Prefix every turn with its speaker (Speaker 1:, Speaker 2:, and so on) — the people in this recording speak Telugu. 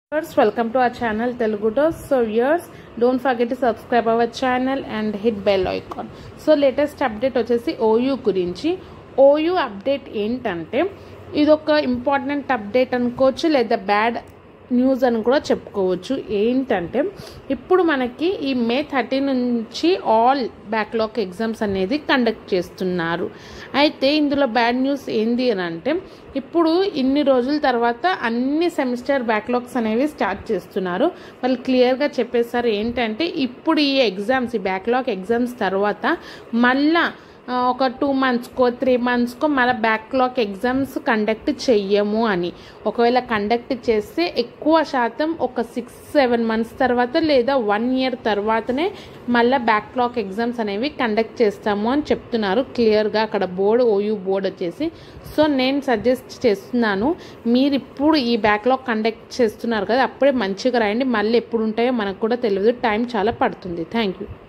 Speaker 1: First, welcome to our channel Telugu Toast. So, viewers, don't forget to subscribe our channel and hit bell icon. So latest update వచ్చేసి ఓయూ గురించి ఓయూ అప్డేట్ ఏంటంటే ఇది ఒక ఇంపార్టెంట్ అప్డేట్ అనుకోవచ్చు లేదా బ్యాడ్ న్యూస్ అని కూడా చెప్పుకోవచ్చు ఏంటంటే ఇప్పుడు మనకి ఈ మే థర్టీ నుంచి ఆల్ బ్యాక్లాగ్ ఎగ్జామ్స్ అనేది కండక్ట్ చేస్తున్నారు అయితే ఇందులో బ్యాడ్ న్యూస్ ఏంది అని అంటే ఇప్పుడు ఇన్ని రోజుల తర్వాత అన్ని సెమిస్టర్ బ్యాక్లాగ్స్ అనేవి స్టార్ట్ చేస్తున్నారు వాళ్ళు క్లియర్గా చెప్పేశారు ఏంటంటే ఇప్పుడు ఈ ఎగ్జామ్స్ ఈ బ్యాక్లాగ్ ఎగ్జామ్స్ తర్వాత మళ్ళా ఆ, ఒక టూ మంత్స్కో త్రీ మంత్స్కో మన బ్యాక్లాగ్ ఎగ్జామ్స్ కండక్ట్ చెయ్యము అని ఒకవేళ కండక్ట్ చేస్తే ఎక్కువ శాతం ఒక సిక్స్ సెవెన్ మంత్స్ తర్వాత లేదా వన్ ఇయర్ తర్వాతనే మళ్ళీ బ్యాక్లాగ్ ఎగ్జామ్స్ అనేవి కండక్ట్ చేస్తాము అని చెప్తున్నారు క్లియర్గా అక్కడ బోర్డు ఓయూ బోర్డు వచ్చేసి సో నేను సజెస్ట్ చేస్తున్నాను మీరు ఇప్పుడు ఈ బ్యాక్లాగ్ కండక్ట్ చేస్తున్నారు కదా అప్పుడే మంచిగా రాయండి మళ్ళీ ఎప్పుడు ఉంటాయో మనకు కూడా తెలియదు టైం చాలా పడుతుంది థ్యాంక్ యూ